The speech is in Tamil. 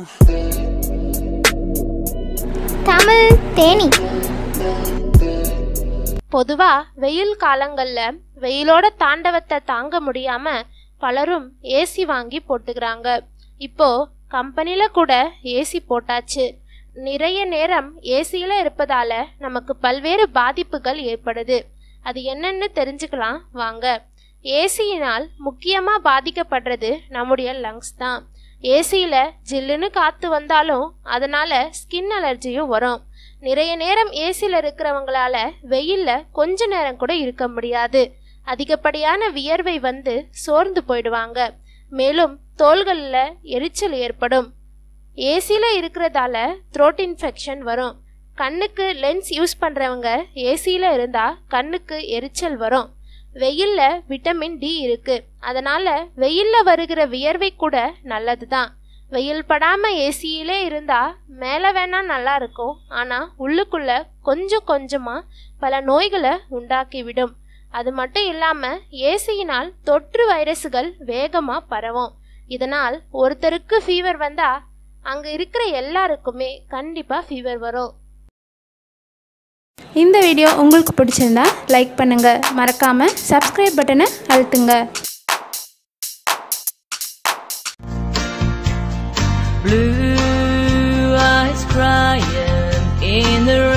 தமிழ் தேனி பொதுவா வெயில் காலங்கள்ல வெயிலோட தாண்டவத்தை தாங்க முடியாம பலரும் ஏசி வாங்கி போட்டுக்கிறாங்க இப்போ கம்பெனில கூட ஏசி போட்டாச்சு நிறைய நேரம் ஏசியில இருப்பதால நமக்கு பல்வேறு பாதிப்புகள் ஏற்படுது அது என்னன்னு தெரிஞ்சுக்கலாம் வாங்க ஏசியினால் முக்கியமா பாதிக்கப்படுறது நம்முடைய லங்ஸ் தான் ஏசியில ஜில்லுன்னு காத்து வந்தாலும் அதனால ஸ்கின் அலர்ஜியும் வரும் நிறைய நேரம் ஏசியில் இருக்கிறவங்களால வெயில்ல கொஞ்ச நேரம் கூட இருக்க முடியாது அதிகப்படியான வியர்வை வந்து சோர்ந்து போயிடுவாங்க மேலும் தோள்களில் எரிச்சல் ஏற்படும் ஏசியில் இருக்கிறதால த்ரோட் இன்ஃபெக்ஷன் வரும் கண்ணுக்கு லென்ஸ் யூஸ் பண்ணுறவங்க ஏசியில் இருந்தால் கண்ணுக்கு எரிச்சல் வரும் வெயில்ல விட்டமின் டி இருக்கு அதனால வெயில்ல வருகிற வியர்வை கூட நல்லது தான் வெயில் படாம ஏசியிலே இருந்தா மேலே வேணா நல்லா இருக்கும் ஆனா உள்ளுக்குள்ள கொஞ்சம் கொஞ்சமா பல நோய்களை உண்டாக்கிவிடும் அது மட்டும் இல்லாம ஏசியினால் தொற்று வைரசுகள் வேகமா பரவும் இதனால் ஒருத்தருக்கு ஃபீவர் வந்தா அங்க இருக்கிற எல்லாருக்குமே கண்டிப்பா ஃபீவர் வரும் இந்த வீடியோ உங்களுக்கு பிடிச்சிருந்தா லைக் பண்ணுங்கள் மறக்காமல் சப்ஸ்கிரைப் பட்டனை அழுத்துங்க Blue eyes crying in the